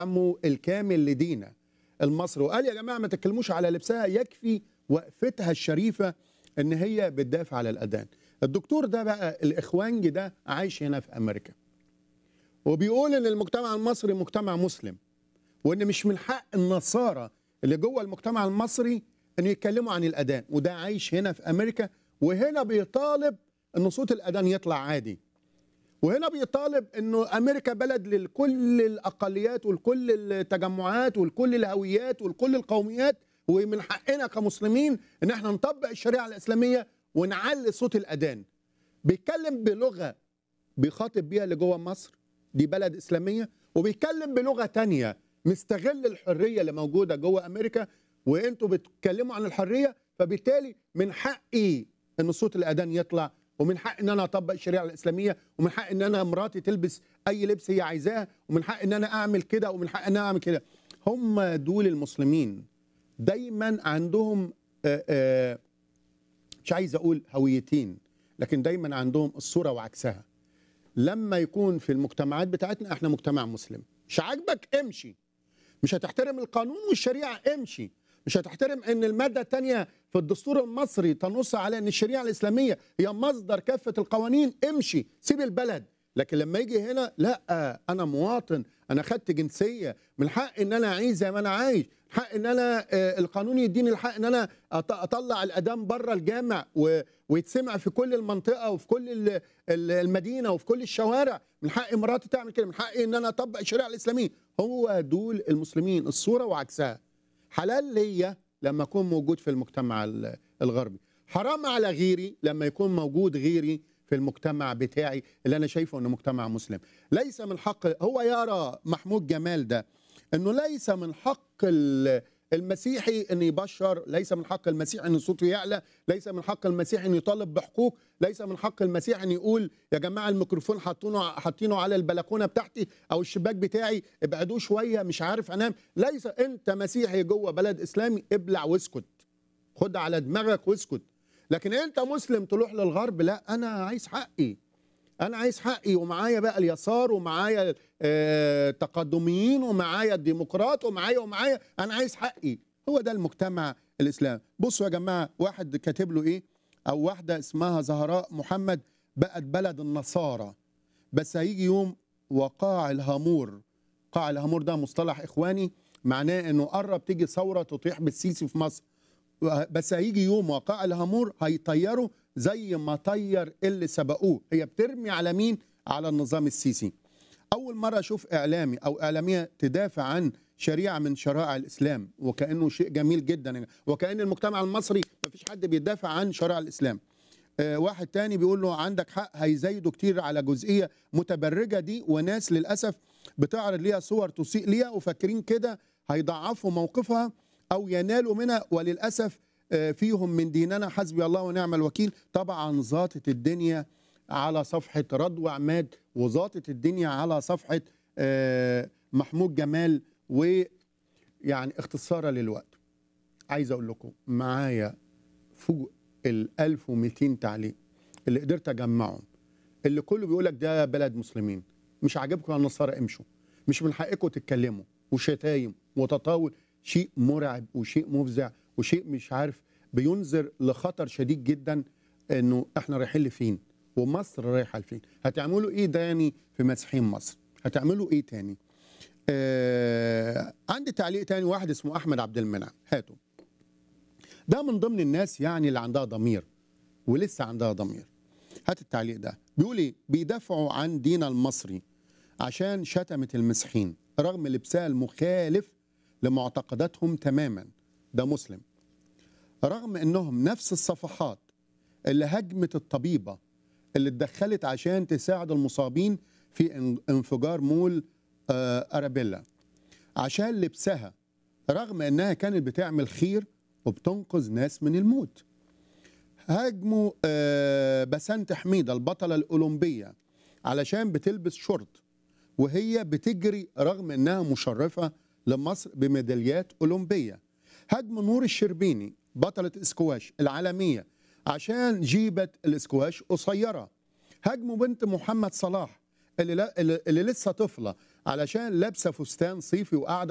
دعمه الكامل لدينا المصري وقال يا جماعه ما تتكلموش على لبسها يكفي وقفتها الشريفه ان هي بتدافع على الاذان الدكتور ده بقى الاخوانجي ده عايش هنا في امريكا وبيقول ان المجتمع المصري مجتمع مسلم وان مش من حق النصارى اللي جوه المجتمع المصري ان يتكلموا عن الاذان وده عايش هنا في امريكا وهنا بيطالب ان صوت الاذان يطلع عادي وهنا بيطالب انه امريكا بلد لكل الاقليات ولكل التجمعات ولكل الهويات ولكل القوميات ومن حقنا كمسلمين ان احنا نطبق الشريعه الاسلاميه ونعلي صوت الاذان بيتكلم بلغه بيخاطب بيها اللي جوه مصر دي بلد اسلاميه وبيتكلم بلغه تانية مستغل الحريه اللي موجوده جوه امريكا وانتوا بتتكلموا عن الحريه فبالتالي من حقي ان صوت الاذان يطلع ومن حق ان انا اطبق الشريعه الاسلاميه ومن حق ان انا مراتي تلبس اي لبس هي عايزاه ومن حق ان انا اعمل كده ومن حق ان انا اعمل كده هم دول المسلمين دايما عندهم آآ آآ مش عايز اقول هويتين لكن دايما عندهم الصوره وعكسها لما يكون في المجتمعات بتاعتنا احنا مجتمع مسلم مش عاجبك امشي مش هتحترم القانون والشريعه امشي مش هتحترم ان الماده الثانيه في الدستور المصري تنص على ان الشريعه الاسلاميه هي مصدر كافه القوانين امشي سيب البلد لكن لما يجي هنا لا انا مواطن انا خدت جنسيه من حق ان انا اعيش زي ما انا عايش حق ان انا القانون يديني الحق ان انا اطلع الاذان بره الجامع ويتسمع في كل المنطقه وفي كل المدينه وفي كل الشوارع من حق مراتي تعمل كده من حقي ان انا اطبق الشريعه الاسلاميه هو دول المسلمين الصوره وعكسها حلال ليا لما اكون موجود في المجتمع الغربي حرام على غيري لما يكون موجود غيري في المجتمع بتاعي اللي انا شايفه انه مجتمع مسلم ليس من حق هو يرى محمود جمال ده انه ليس من حق المسيحي ان يبشر ليس من حق المسيحي ان صوته يعلى ليس من حق المسيحي ان يطالب بحقوق ليس من حق المسيحي ان يقول يا جماعه الميكروفون حاطينه حاطينه على البلكونه بتاعتي او الشباك بتاعي ابعدوه شويه مش عارف انام ليس انت مسيحي جوه بلد اسلامي ابلع واسكت خد على دماغك واسكت لكن انت مسلم تروح للغرب لا انا عايز حقي انا عايز حقي ومعايا بقى اليسار ومعايا التقدميين ومعايا الديمقراط ومعايا ومعايا انا عايز حقي هو ده المجتمع الاسلامي بصوا يا جماعه واحد كاتب له ايه او واحده اسمها زهراء محمد بقت بلد النصارى بس هيجي يوم وقاع الهامور قاع الهامور ده مصطلح اخواني معناه انه قرب تيجي ثوره تطيح بالسيسي في مصر بس هيجي يوم وقاع الهامور هيطيروا زي ما طير اللي سبقوه هي بترمي على مين على النظام السيسي اول مره اشوف اعلامي او اعلاميه تدافع عن شريعه من شرائع الاسلام وكانه شيء جميل جدا وكان المجتمع المصري ما فيش حد بيدافع عن شرائع الاسلام آه واحد تاني بيقول له عندك حق هيزايدوا كتير على جزئيه متبرجه دي وناس للاسف بتعرض ليها صور تسيء ليها وفاكرين كده هيضعفوا موقفها او ينالوا منها وللاسف فيهم من ديننا حسبي الله ونعم الوكيل طبعا ظاطت الدنيا على صفحة رضوى عماد وظاطت الدنيا على صفحة محمود جمال ويعني اختصارا للوقت عايز اقول لكم معايا فوق ال 1200 تعليق اللي قدرت اجمعهم اللي كله بيقول لك ده بلد مسلمين مش عاجبكم النصارى امشوا مش من حقكم تتكلموا وشتايم وتطاول شيء مرعب وشيء مفزع وشيء مش عارف بينذر لخطر شديد جدا انه احنا رايحين لفين ومصر رايحه لفين هتعملوا ايه تاني في مسيحيين مصر هتعملوا ايه تاني آه عندي تعليق تاني واحد اسمه احمد عبد المنعم هاته ده من ضمن الناس يعني اللي عندها ضمير ولسه عندها ضمير هات التعليق ده بيقول ايه بيدافعوا عن دين المصري عشان شتمت المسيحيين رغم لبسها المخالف لمعتقداتهم تماما ده مسلم رغم انهم نفس الصفحات اللي هجمت الطبيبه اللي اتدخلت عشان تساعد المصابين في انفجار مول ارابيلا عشان لبسها رغم انها كانت بتعمل خير وبتنقذ ناس من الموت هاجموا بسنت حميدة البطلة الأولمبية علشان بتلبس شورت وهي بتجري رغم انها مشرفة لمصر بميداليات أولمبية هاجم نور الشربيني بطلة اسكواش العالمية عشان جيبت الاسكواش قصيرة هاجموا بنت محمد صلاح اللي, لا اللي اللي لسه طفله علشان لابسه فستان صيفي وقاعده